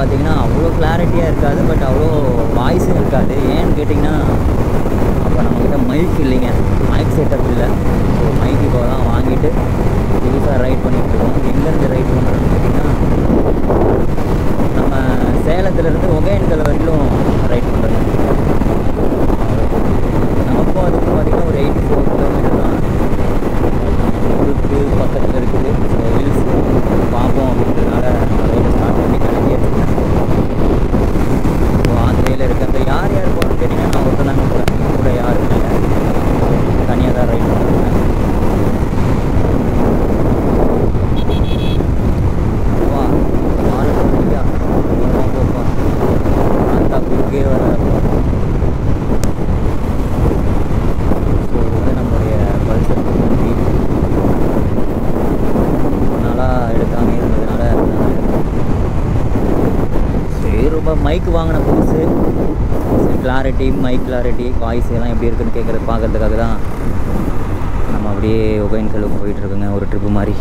பார்த்தீங்கன்னா அவ்வளோ கிளாரிட்டியாக இருக்காது பட் அவ்வளோ வாய்ஸும் இருக்காது ஏன்னு கேட்டிங்கன்னா அப்போ நம்மக்கிட்ட மைக் இல்லைங்க மைக் செட்டப் இல்லை ஸோ மைக் இப்போ தான் வாங்கிட்டு புதுசாக ரைட் பண்ணிட்டு இருக்கோம் எங்கேருந்து ரைட் பண்ணுறோன்னு கேட்டிங்கன்னா நம்ம சேலத்துலேருந்து ஒகேன்கல் வரையிலும் ரைட் பண்ணுறோம் நமக்கும் அதுக்கும் பார்த்திங்கன்னா ஒரு எயிட்டி ஃபோர் கிலோமீட்டர் தான் ஊருக்கு பக்கத்தில் இருக்குது ஸோ ஹில்ஸ் பார்ப்போம் அப்படின்றதுனால ரோடு ஸ்டார்ட் பண்ணி கிளம்பியாச்சு ஸோ ஆந்திரையில் இருக்கிறது யார் யார் போகிறோன்னு கேட்டிங்கன்னா நான் ஒருத்தர் தாங்க போகிறேன் கூட யாரும் இல்லை தனியாக தான் ரைட் பண்ணுறேன் வா மாலை சொல்லியா போப்பா அந்த குறுக்கே வர ஸோ இது நம்மளுடைய பல்சர் வண்டி ரொம்ப நாளாக எடுக்காமல் இருந்ததுனால நான் எடுத்தேன். சரி ரொம்ப மைக் வாங்கின புதுசு சரி கிளாரிட்டி மைக் கிளாரிட்டி வாய்ஸ் எல்லாம் எப்படி இருக்குன்னு கேட்குறது பார்க்கறதுக்காக தான் நம்ம அப்படியே ஒகேன்கலுக்கு போயிட்டு இருக்கோங்க ஒரு ட்ரிப்பு மாதிரி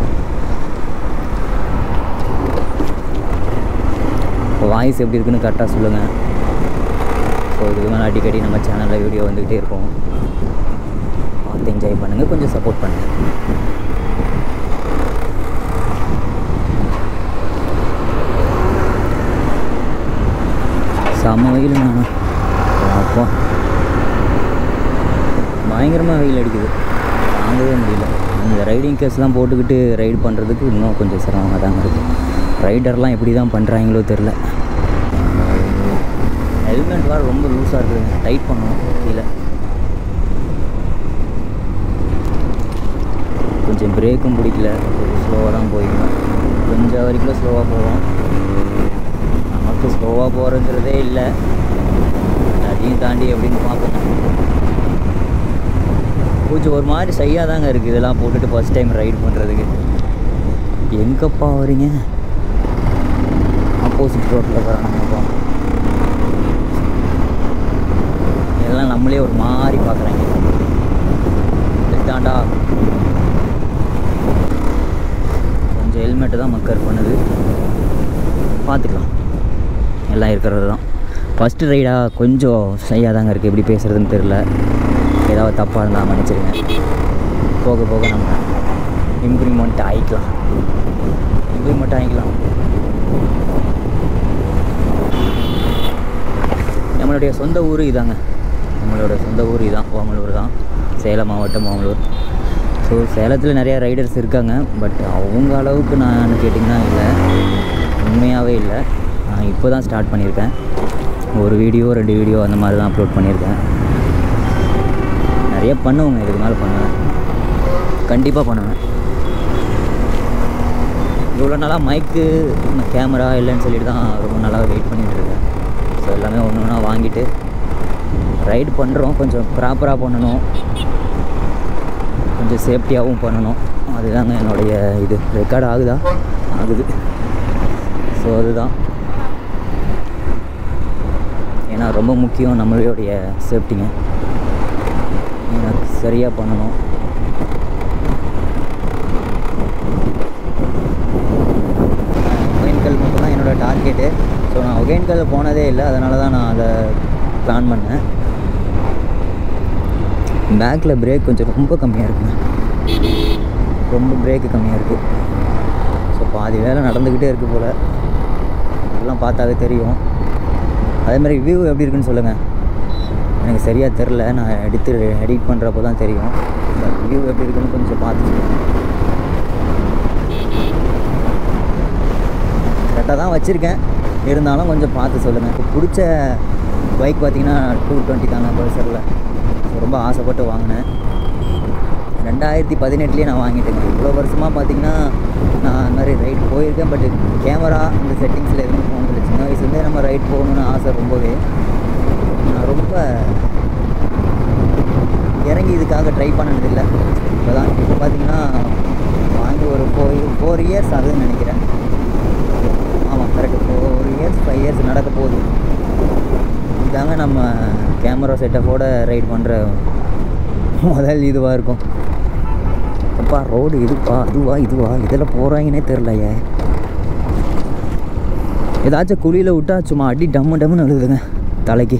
வாய்ஸ் எப்படி இருக்குன்னு கரெக்டாக சொல்லுங்கள் ஸோ இதுக்கு மேலே அடிக்கடி நம்ம சேனலில் வீடியோ வந்துக்கிட்டே இருக்கும் பார்த்து என்ஜாய் பண்ணுங்கள் கொஞ்சம் சப்போர்ட் பண்ணுங்கள் செம்ம வெயில் நானும் அப்பா பயங்கரமாக வெயில் அடிக்குது தாங்கவே முடியல இந்த ரைடிங் கேஸ்லாம் போட்டுக்கிட்டு ரைடு பண்ணுறதுக்கு இன்னும் கொஞ்சம் சிரமமாக தாங்க இருக்குது ரைடர்லாம் எப்படி தான் பண்ணுறாங்களோ தெரில ஹெல்மெட் வேறு ரொம்ப லூஸாக இருக்குதுங்க டைட் பண்ணணும் கீழே கொஞ்சம் பிரேக்கும் பிடிக்கல ஸ்லோவாக தான் போய்க்கணும் கொஞ்சம் வரைக்கும் ஸ்லோவாக போவோம் நமக்கு ஸ்லோவாக போகிறதுங்கிறதே இல்லை அதையும் தாண்டி எப்படின்னு பார்ப்போம் கொஞ்சம் ஒரு மாதிரி சையாக தாங்க இருக்குது இதெல்லாம் போட்டுட்டு ஃபஸ்ட் டைம் ரைடு பண்ணுறதுக்கு எங்கப்பா வரீங்க ஆப்போசிட் ரோட்டில் வரானுங்கப்பா எல்லாம் நம்மளே ஒரு மாதிரி பார்க்குறாங்க தாண்டா கொஞ்சம் ஹெல்மெட்டு தான் மக்கர் பண்ணுது பார்த்துக்கலாம் எல்லாம் இருக்கிறது தான் ஃபஸ்ட்டு ரைடாக கொஞ்சம் ஷையாக தாங்க இருக்குது எப்படி பேசுகிறதுன்னு தெரில ஏதாவது தப்பாக இருந்தால் மன்னிச்சிருங்க போக போக நம்ம இம்ப்ரூவ்மெண்ட் ஆகிக்கலாம் இம்ப்ரூவ்மெண்ட் ஆகிக்கலாம் நம்மளுடைய சொந்த ஊர் இதாங்க நம்மளோட சொந்த ஊர் இதான் ஓமலூர் தான் சேலம் மாவட்டம் ஓமலூர் ஸோ சேலத்தில் நிறையா ரைடர்ஸ் இருக்காங்க பட் அவங்க அளவுக்கு நான் கேட்டிங்கன்னா இல்லை உண்மையாகவே இல்லை நான் இப்போ தான் ஸ்டார்ட் பண்ணியிருக்கேன் ஒரு வீடியோ ரெண்டு வீடியோ அந்த மாதிரி தான் அப்லோட் பண்ணியிருக்கேன் நிறைய பண்ணுவேங்க இதுக்கு மேலே பண்ணுவேன் கண்டிப்பாக பண்ணுவேன் இவ்வளோ நாளாக மைக்கு கேமரா இல்லைன்னு சொல்லிட்டு தான் ரொம்ப நாளாக வெயிட் பண்ணிகிட்டு இருக்கேன் ஸோ எல்லாமே ஒன்று ஒன்றா வாங்கிட்டு ரைடு பண்ணுறோம் கொஞ்சம் ப்ராப்பராக பண்ணணும் கொஞ்சம் சேஃப்டியாகவும் பண்ணணும் அதுதாங்க என்னுடைய இது ரெக்கார்ட் ஆகுதா ஆகுது ஸோ அதுதான் ஏன்னா ரொம்ப முக்கியம் நம்மளுடைய சேஃப்டிங்க எனக்கு சரியாக பண்ணணும் ஒகேன்கல் மட்டும் தான் என்னோடய டார்கெட்டு ஸோ நான் ஒகேன்கல் போனதே இல்லை அதனால தான் நான் அதை பிளான் பண்ணேன் பேக்கில் பிரேக் கொஞ்சம் ரொம்ப கம்மியாக இருக்குங்க ரொம்ப பிரேக்கு கம்மியாக இருக்குது ஸோ பாதி வேலை நடந்துக்கிட்டே இருக்குது போல் அதெல்லாம் பார்த்தாவே தெரியும் அதே மாதிரி வியூ எப்படி இருக்குன்னு சொல்லுங்கள் எனக்கு சரியாக தெரில நான் எடுத்து எடிட் பண்ணுறப்போ தான் தெரியும் வியூ எப்படி இருக்குன்னு கொஞ்சம் பார்த்து சொல்லுங்கள் கரெக்டாக தான் வச்சுருக்கேன் இருந்தாலும் கொஞ்சம் பார்த்து சொல்லுங்கள் இப்போ பிடிச்ச பைக் பார்த்தீங்கன்னா டூ டுவெண்ட்டி தாங்க பல்சரில் ரொம்ப ஆசைப்பட்டு வாங்கினேன் ரெண்டாயிரத்தி பதினெட்டுலேயே நான் வாங்கிட்டேங்க இவ்வளோ வருஷமாக பார்த்தீங்கன்னா நான் அந்த மாதிரி ரைட் போயிருக்கேன் பட் கேமரா இந்த செட்டிங்ஸில் எதுவும் போனதில்லை சின்ன வயசுலேருந்தே நம்ம ரைட் போகணுன்னு ஆசை ரொம்பவே நான் ரொம்ப இறங்கி இதுக்காக ட்ரை பண்ணதில்லை இப்போ தான் இப்போ பார்த்தீங்கன்னா வாங்கி ஒரு ஃபோர் ஃபோர் இயர்ஸ் ஆகுதுன்னு நினைக்கிறேன் ஆமாம் correct four years five years நடக்க போகுது இதாங்க நம்ம கேமரா செட்டப்போட ரைட் பண்ணுற முதல் இதுவாக இருக்கும் அப்பா ரோடு இதுப்பா அதுவா இதுவா இதில் போகிறாங்கன்னே தெரிலையே ஏதாச்சும் குழியில் விட்டா சும்மா அடி டம்மு டம்முன்னு அழுகுதுங்க தலைக்கு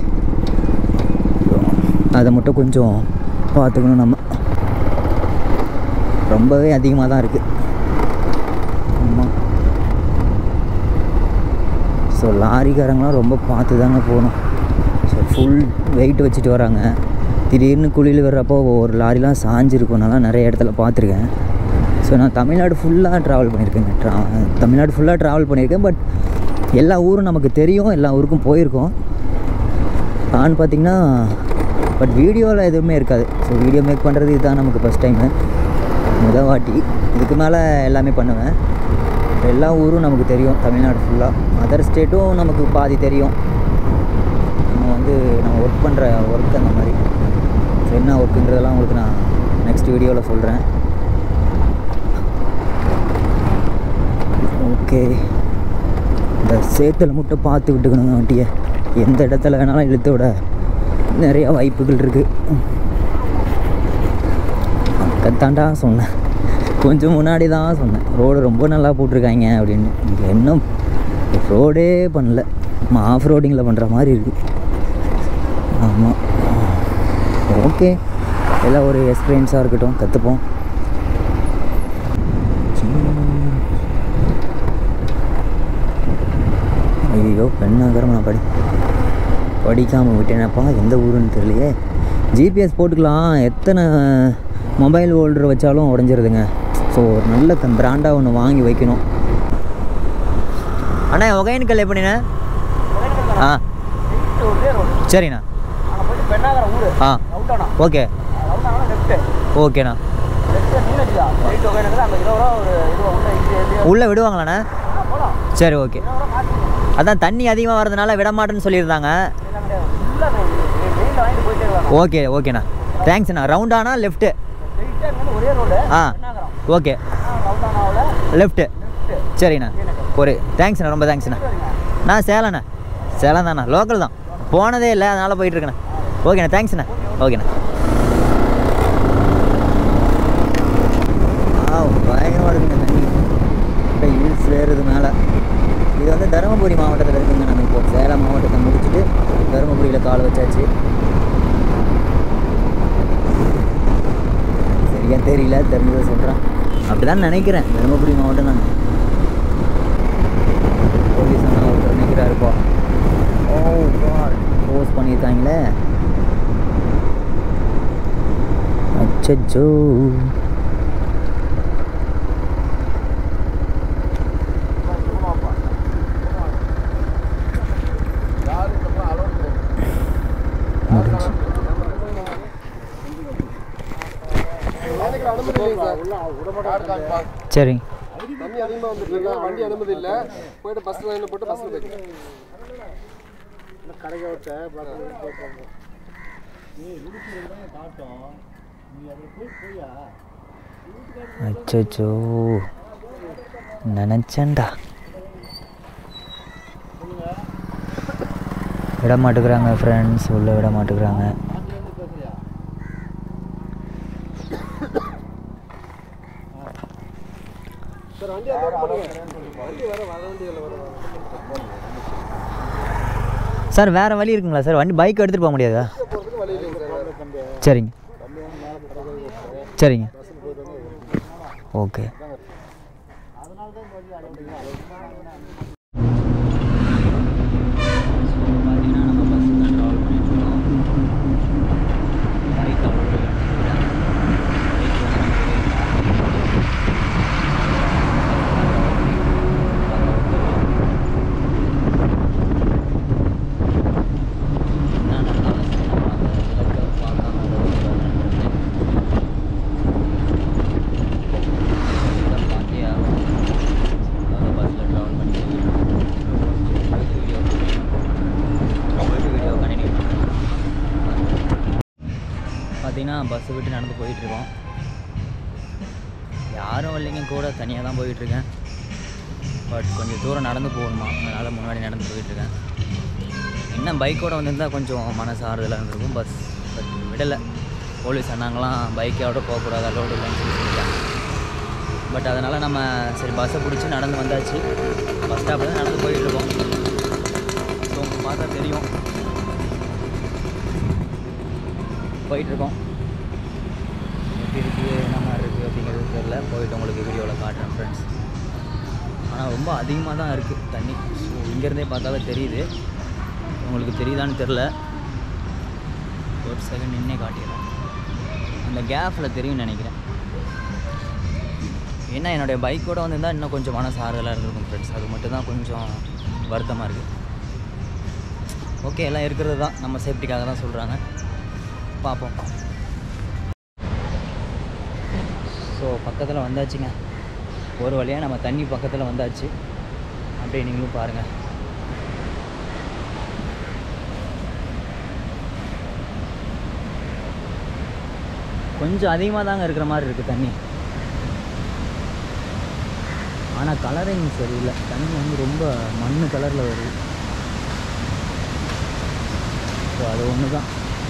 அதை மட்டும் கொஞ்சம் பார்த்துக்கணும் நம்ம ரொம்பவே அதிகமாக தான் இருக்குது ஆமாம் ஸோ லாரிக்காரங்களாம் ரொம்ப பார்த்து தாங்க போகணும் ஸோ ஃபுல் வெயிட் வச்சுட்டு வராங்க திடீர்னு குழியில் வர்றப்போ ஒரு லாரிலாம் சாஞ்சிருக்கும் நல்லா நிறைய இடத்துல பார்த்துருக்கேன் ஸோ நான் தமிழ்நாடு ஃபுல்லாக ட்ராவல் பண்ணியிருக்கேங்க ட்ரா தமிழ்நாடு ஃபுல்லாக ட்ராவல் பண்ணியிருக்கேன் பட் எல்லா ஊரும் நமக்கு தெரியும் எல்லா ஊருக்கும் போயிருக்கோம் நான் பார்த்திங்கன்னா பட் வீடியோவில் எதுவுமே இருக்காது ஸோ வீடியோ மேக் பண்ணுறது இதுதான் நமக்கு ஃபஸ்ட் டைமு முத வாட்டி இதுக்கு மேலே எல்லாமே பண்ணுவேன் எல்லா ஊரும் நமக்கு தெரியும் தமிழ்நாடு ஃபுல்லாக அதர் ஸ்டேட்டும் நமக்கு பாதி தெரியும் நம்ம வந்து நம்ம ஒர்க் பண்ணுற ஒர்க் அந்த மாதிரி ஸோ என்ன ஒர்க்குன்றதெல்லாம் உங்களுக்கு நான் நெக்ஸ்ட் வீடியோவில் சொல்கிறேன் ஓகே இந்த சேத்துல மட்டும் பார்த்து விட்டுக்கணுங்க வண்டியை எந்த இடத்துல வேணாலும் இழுத்து விட நிறைய வாய்ப்புகள் இருக்குது அக்கத்தாண்டா சொன்னேன் கொஞ்சம் முன்னாடி தான் சொன்னேன் ரோடு ரொம்ப நல்லா போட்டிருக்காங்க அப்படின்னு இங்கே இன்னும் ரோடே பண்ணல நம்ம ஆஃப் ரோடிங்கில் பண்ணுற மாதிரி இருக்குது ஆமாம் ஓகே எல்லாம் ஒரு எக்ஸ்பீரியன்ஸாக இருக்கட்டும் கற்றுப்போம் ஐயோ பெண்ணாகரம் நான் படி படிக்காமல் விட்டேனப்பா எந்த ஊருன்னு தெரியலையே ஜிபிஎஸ் போட்டுக்கலாம் எத்தனை மொபைல் ஹோல்டர் வச்சாலும் உடஞ்சிருதுங்க ஸோ ஒரு நல்ல பிராண்டாக ஒன்று வாங்கி வைக்கணும் அண்ணா ஒகையனுக்கல் எப்படிண்ணே ஆ சரிண்ணா ஆ ஓகே ஓகேண்ணா உள்ளே விடுவாங்களாண்ணே சரி ஓகே அதான் தண்ணி அதிகமாக வரதுனால விட மாட்டேன்னு சொல்லியிருந்தாங்க ஓகே ஓகேண்ணா தேங்க்ஸ்ண்ணா ரவுண்டானா லெஃப்ட்டு ஆ ஓகே லெஃப்ட்டு சரிண்ணா ஒரு தேங்க்ஸ்ண்ணா ரொம்ப தேங்க்ஸ்ண்ணா நான் சேலண்ணா சேலம் தாண்ணா லோக்கல் தான் போனதே இல்லை அதனால் போயிட்டுருக்கேண்ணா ஓகேண்ணா தேங்க்ஸ்ண்ணா ஓகேண்ணா ஆ பயங்கரமாக இருக்குங்க தண்ணி இப்போ ஹில்ஸ் ஏறுது மேலே இது வந்து தருமபுரி மாவட்டத்தில் இருக்குங்க நம்ம இப்போ சேலம் மாவட்டத்தை முடிச்சுட்டு தருமபுரியில் கால் வச்சாச்சு சரியா தெரியல தெரிஞ்சதை சொல்கிறேன் அப்படி தான் நினைக்கிறேன் தருமபுரி மாவட்டம் நான் போலீஸ் அண்ணா ஒருத்தர் நிற்கிறாருப்பா ஓ போஸ்ட் பண்ணியிருக்காங்களே அச்சோ முடிஞ்சு சரி தண்ணி அதிகமாக வந்துட்டு இருக்கா வண்டி அனுமதி இல்லை போயிட்டு பஸ்ஸில் லைனில் போட்டு பஸ்ஸில் போயிட்டு கடைக்கு விட்ட அச்சோ நினச்சேன்டா விட மாட்டேங்கிறாங்க ஃப்ரெண்ட்ஸ் உள்ள விட மாட்டேங்கிறாங்க சார் வண்டி அந்த பக்கம் போடுங்க வண்டி வர வர வண்டிகளில் வர சார் வேறு வழி இருக்குங்களா சார் வண்டி பைக் எடுத்துகிட்டு போக முடியாதா போகிறதுக்கு வழி இல்லைங்க சார் சரிங்க சரிங்க ஓகே பார்த்தீங்கன்னா பஸ்ஸை விட்டு நடந்து போயிட்டுருக்கோம் யாரும் இல்லைங்க கூட தனியாக தான் போயிட்டுருக்கேன் பட் கொஞ்சம் தூரம் நடந்து போகணுமா அதனால் முன்னாடி நடந்து போயிட்டுருக்கேன் இன்னும் பைக்கோட வந்திருந்தால் கொஞ்சம் மனசு ஆறுதலாக இருந்திருக்கும் பஸ் பட் விடலை போலீஸ் அண்ணாங்களாம் பைக்கோட போகக்கூடாது அலோடு இல்லைன்னு சொல்லி சொல்லிட்டாங்க பட் அதனால் நம்ம சரி பஸ்ஸை பிடிச்சி நடந்து வந்தாச்சு பஸ் ஸ்டாப்பில் தான் நடந்து போயிட்டுருக்கோம் பார்த்தா தெரியும் போயிட்டுருக்கோம் எப்படி இருக்குது என்ன மாதிரி இருக்குது அப்படிங்கிறது தெரில போயிட்டு உங்களுக்கு வீடியோவில் காட்டுறேன் ஃப்ரெண்ட்ஸ் ஆனால் ரொம்ப அதிகமாக தான் இருக்குது தண்ணி ஸோ இங்கேருந்தே பார்த்தாவே தெரியுது உங்களுக்கு தெரியுதான்னு தெரில ஒரு செகண்ட் நின்னே காட்டிடுறேன் அந்த கேப்பில் தெரியும்னு நினைக்கிறேன் ஏன்னா என்னுடைய பைக்கோட வந்திருந்தால் இன்னும் கொஞ்சம் மனசு ஆறுதலாக இருந்திருக்கும் ஃப்ரெண்ட்ஸ் அது மட்டும் தான் கொஞ்சம் வருத்தமாக இருக்குது ஓகே எல்லாம் இருக்கிறது தான் நம்ம சேஃப்டிக்காக தான் சொல்கிறாங்க பார்ப்போம் ஸோ பக்கத்தில் வந்தாச்சுங்க ஒரு வழியாக நம்ம தண்ணி பக்கத்தில் வந்தாச்சு அப்படியே நீங்களும் பாருங்கள் கொஞ்சம் அதிகமாக தாங்க இருக்கிற மாதிரி இருக்குது தண்ணி ஆனால் கலரிங் சரியில்லை தண்ணி வந்து ரொம்ப மண் கலரில் வருது ஸோ அது ஒன்று தான்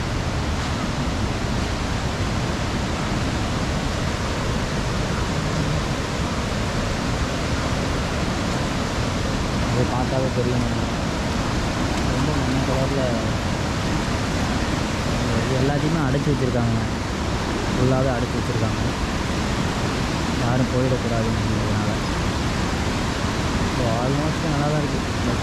அதை பார்த்தாவே தெரியும் ரொம்ப மண் கலரில் இது எல்லாத்தையுமே அடைச்சி வச்சுருக்காங்க ஃபுல்லாகவே அடைச்சி வச்சுருக்காங்க யாரும் போயிடக்கூடாதுங்கிறதுனால ஸோ ஆல்மோஸ்ட் நல்லா தான் இருக்குது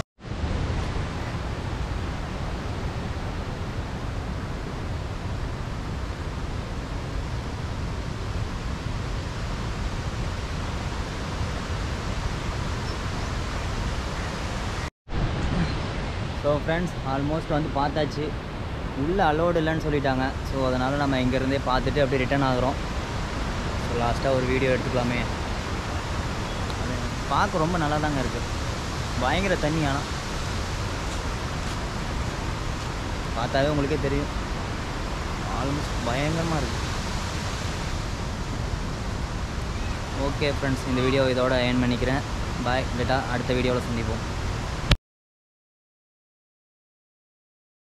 ஸோ ஃப்ரெண்ட்ஸ் ஆல்மோஸ்ட் வந்து பார்த்தாச்சு உள்ளே அலோடு இல்லைன்னு சொல்லிட்டாங்க ஸோ அதனால் நம்ம இங்கேருந்தே பார்த்துட்டு அப்படியே ரிட்டர்ன் ஆகுறோம் ஸோ லாஸ்ட்டாக ஒரு வீடியோ எடுத்துக்கலாமே அது பார்க்க ரொம்ப நல்லா தாங்க இருக்குது பயங்கர தண்ணி ஆனால் பார்த்தாவே உங்களுக்கே தெரியும் ஆல்மோஸ்ட் பயங்கரமாக இருக்குது ஓகே ஃப்ரெண்ட்ஸ் இந்த வீடியோ இதோட ஏன் பண்ணிக்கிறேன் பாய் பெட்டா அடுத்த வீடியோவில் சந்திப்போம்